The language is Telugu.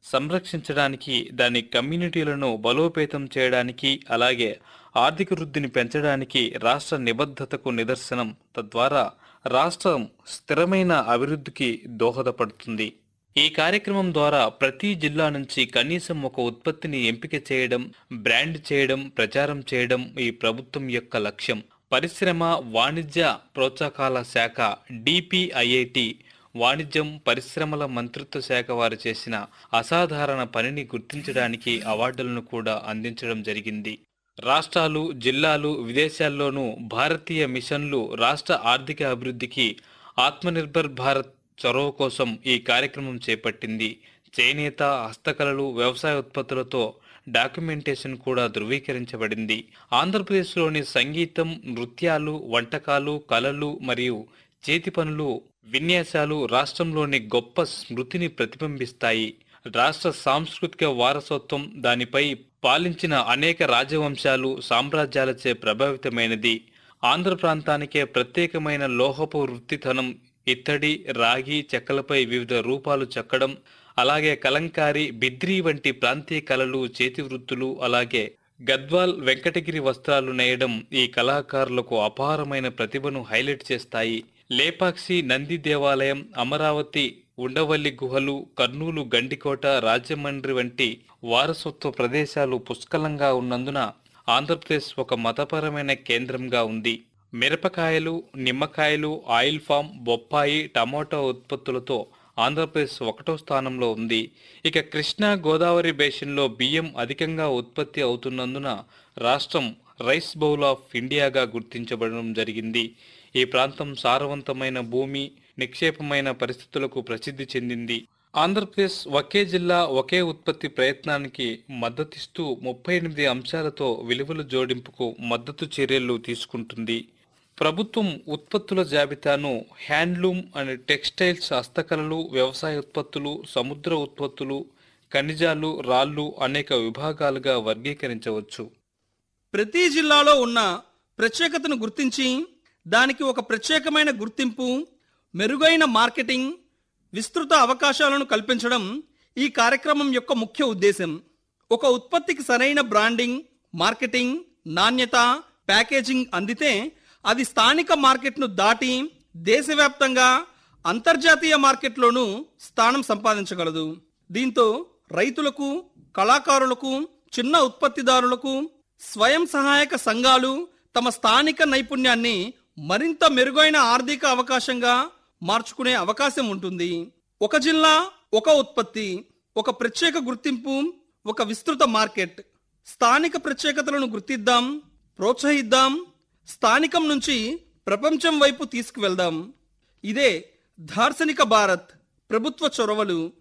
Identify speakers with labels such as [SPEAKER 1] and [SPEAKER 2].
[SPEAKER 1] సంరక్షించడానికి దాని కమ్యూనిటీలను బలోపేతం చేయడానికి అలాగే ఆర్థిక వృద్ధిని పెంచడానికి రాష్ట్ర నిబద్ధతకు నిదర్శనం తద్వారా రాష్ట్రం స్థిరమైన అభివృద్ధికి దోహదపడుతుంది ఈ కార్యక్రమం ద్వారా ప్రతి జిల్లా నుంచి కనీసం ఒక ఉత్పత్తిని ఎంపిక చేయడం బ్రాండ్ చేయడం ప్రచారం చేయడం ఈ ప్రభుత్వం యొక్క లక్ష్యం పరిశ్రమ వాణిజ్య ప్రోత్సాహకాల శాఖ డిపిఐఐటి వాణిజ్యం పరిశ్రమల మంత్రిత్వ శాఖ వారు చేసిన అసాధారణ పనిని గుర్తించడానికి అవార్డులను కూడా అందించడం జరిగింది రాష్ట్రాలు జిల్లాలు విదేశాల్లోనూ భారతీయ మిషన్లు రాష్ట్ర ఆర్థిక అభివృద్ధికి ఆత్మనిర్భర్ భారత్ చొరవ కోసం ఈ కార్యక్రమం చేపట్టింది చేనేత హస్తకళలు వ్యవసాయ ఉత్పత్తులతో డాక్యుమెంటేషన్ కూడా ధృవీకరించబడింది ఆంధ్రప్రదేశ్లోని సంగీతం నృత్యాలు వంటకాలు కళలు మరియు చేతి పనులు విన్యాసాలు రాష్ట్రంలోని గొప్ప స్మృతిని ప్రతిబింబిస్తాయి రాష్ట్ర సాంస్కృతిక వారసత్వం దానిపై పాలించిన అనేక రాజవంశాలు సామ్రాజ్యాలచే ప్రభావితమైనది ఆంధ్ర ప్రాంతానికే ప్రత్యేకమైన లోహపు వృత్తితనం ఇత్తడి రాగి చెక్కలపై వివిధ రూపాలు చెక్కడం అలాగే కలంకారి బిద్రీ వంటి ప్రాంతీయ కళలు చేతి వృత్తులు అలాగే గద్వాల్ వెంకటగిరి వస్త్రాలు నేయడం ఈ కళాకారులకు అపారమైన ప్రతిభను హైలైట్ చేస్తాయి లేపాక్షి నంది దేవాలయం అమరావతి ఉండవల్లి గుహలు కర్నూలు గండికోట రాజమండ్రి వంటి వారసత్వ ప్రదేశాలు పుష్కలంగా ఉన్నందున ఆంధ్రప్రదేశ్ ఒక మతపరమైన కేంద్రంగా ఉంది మిరపకాయలు నిమ్మకాయలు ఆయిల్ ఫామ్ బొప్పాయి టమోటా ఉత్పత్తులతో ఆంధ్రప్రదేశ్ ఒకటో స్థానంలో ఉంది ఇక కృష్ణా గోదావరి బేసిన్లో బియ్యం అధికంగా ఉత్పత్తి అవుతున్నందున రాష్ట్రం రైస్ బౌల్ ఆఫ్ ఇండియాగా గుర్తించబడడం జరిగింది ఈ ప్రాంతం సారవంతమైన భూమి నిక్షేపమైన పరిస్థితులకు ప్రసిద్ధి చెందింది ఆంధ్రప్రదేశ్ ఒకే జిల్లా ఒకే ఉత్పత్తి ప్రయత్నానికి మద్దతిస్తూ ముప్పై ఎనిమిది అంశాలతో విలువల జోడింపుకు మద్దతు చర్యలు తీసుకుంటుంది ప్రభుత్వం ఉత్పత్తుల జాబితాను హ్యాండ్లూమ్ అండ్ టెక్స్టైల్స్ హస్తకళలు వ్యవసాయ ఉత్పత్తులు సముద్ర ఉత్పత్తులు ఖనిజాలు రాళ్ళు అనేక విభాగాలుగా వర్గీకరించవచ్చు
[SPEAKER 2] ప్రతి జిల్లాలో ఉన్న ప్రత్యేకతను గుర్తించి దానికి ఒక ప్రత్యేకమైన గుర్తింపు మెరుగైన మార్కెటింగ్ విస్తృత అవకాశాలను కల్పించడం ఈ కార్యక్రమం యొక్క ముఖ్య ఉద్దేశం ఒక ఉత్పత్తికి సరైన బ్రాండింగ్ మార్కెటింగ్ నాణ్యత ప్యాకేజింగ్ అందితే అది స్థానిక మార్కెట్ను దాటి దేశవ్యాప్తంగా అంతర్జాతీయ మార్కెట్లోనూ స్థానం సంపాదించగలదు దీంతో రైతులకు కళాకారులకు చిన్న ఉత్పత్తిదారులకు స్వయం సహాయక సంఘాలు తమ స్థానిక నైపుణ్యాన్ని మరింత మెరుగైన ఆర్థిక అవకాశంగా మార్చుకునే అవకాశం ఉంటుంది ఒక జిల్లా ఒక ఉత్పత్తి ఒక ప్రత్యేక గుర్తింపు ఒక విస్తృత మార్కెట్ స్థానిక ప్రత్యేకతలను గుర్తిద్దాం ప్రోత్సహిద్దాం స్థానికం నుంచి ప్రపంచం వైపు తీసుకువెళ్దాం ఇదే దార్శనిక భారత్ ప్రభుత్వ చొరవలు